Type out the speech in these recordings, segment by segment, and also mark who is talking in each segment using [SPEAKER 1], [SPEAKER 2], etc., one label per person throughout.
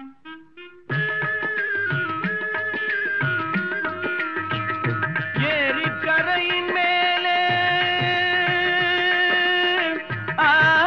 [SPEAKER 1] ஏரிக்கரையின் மேலே ஆ,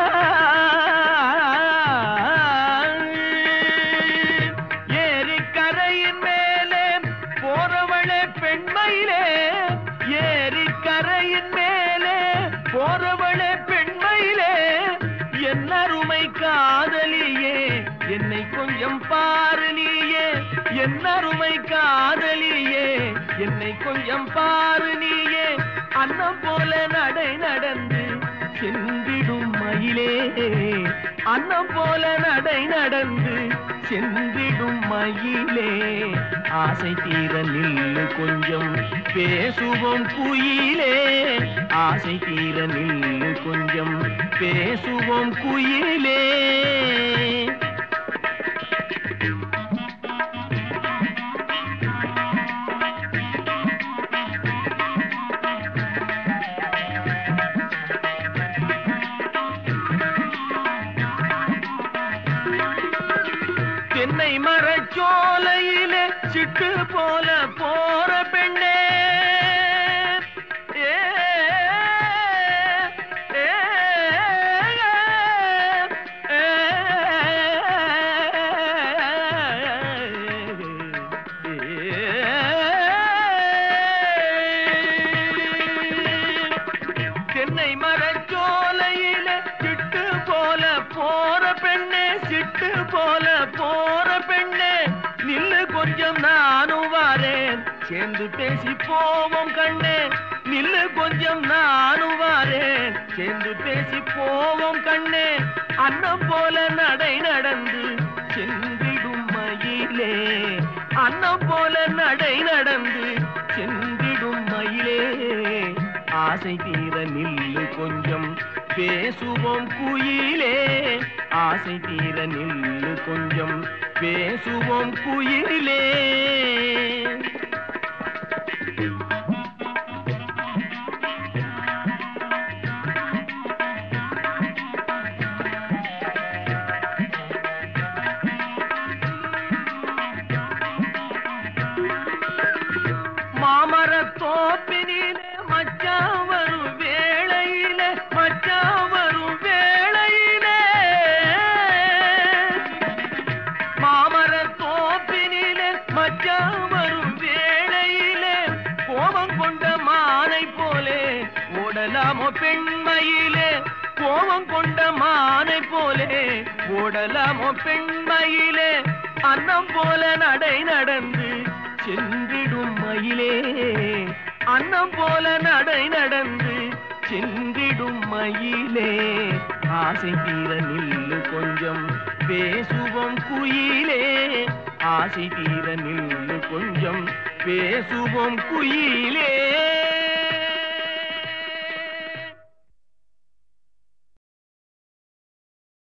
[SPEAKER 1] ஏரிக்கரையின் மேலே போறவளே பெண்மையிலே ஏரிக்கரையின் மேலே போறவளே பெண்மையிலே என் அருமை காதலியே என்னை கொஞ்சம் பாரு நீயே என் அருமை காதலியே என்னை கொஞ்சம் பாரு நீயே அன்னம் போல நடை நடந்து சென்றிடும் மயிலே அன்னம் போல நடை நடந்து சென்றிடும் மயிலே ஆசை தீர நில்லு கொஞ்சம் பேசுவோம் குயிலே ஆசை தீர நில்லு கொஞ்சம் பேசுவோம் குயிலே தென்னை மரச்சோலையிலே சிட்டு போல போற பெண்ணே ஏ, ஏ, ஏ, தென்னை மரச்சோலையில சிட்டு போல போற பெண்ணே சிட்டு போல போற பெண்ணே நில்லு கொஞ்சம் நானும் வாரேன் சேர்ந்து பேசி போவோம் கண்ணே நில்லு கொஞ்சம் நானும் வாரேன் சேர்ந்து பேசி போவோம் கண்ணே அன்னம் போல நடை நடந்து சென்றிடும் மயிலே அன்னம் போல நடை நடந்து சென்றிடும் மயிலே ஆசை தீர நில்லு கொஞ்சம் பேசுவோம் குயிலே ஆசை தீர நில்லு கொஞ்சம் பேசுவோம் குயிலே மாமரத் தோப்பினிலே மச்சான் வரும் வேளையிலே மச்சான் வரும் வேளையிலே மாமரத் தோப்பினிலே மச்சான் வரும் வேளையிலே கோபம் கொண்ட மானை போலே ஓடலாமோ பெண்மையிலே கோபம் கொண்ட மானை போலே ஓடலாமோ பெண்மையிலே அன்னம் போல நடை நடந்து சென்றிடும் மயிலே அன்னம் போல நடை நடந்து சென்றிடும் மயிலே ஆசை தீர நில்லு கொஞ்சம் பேசுவோம் குயிலே ஆசை தீர நில்லு கொஞ்சம் பேசுவோம் குயிலே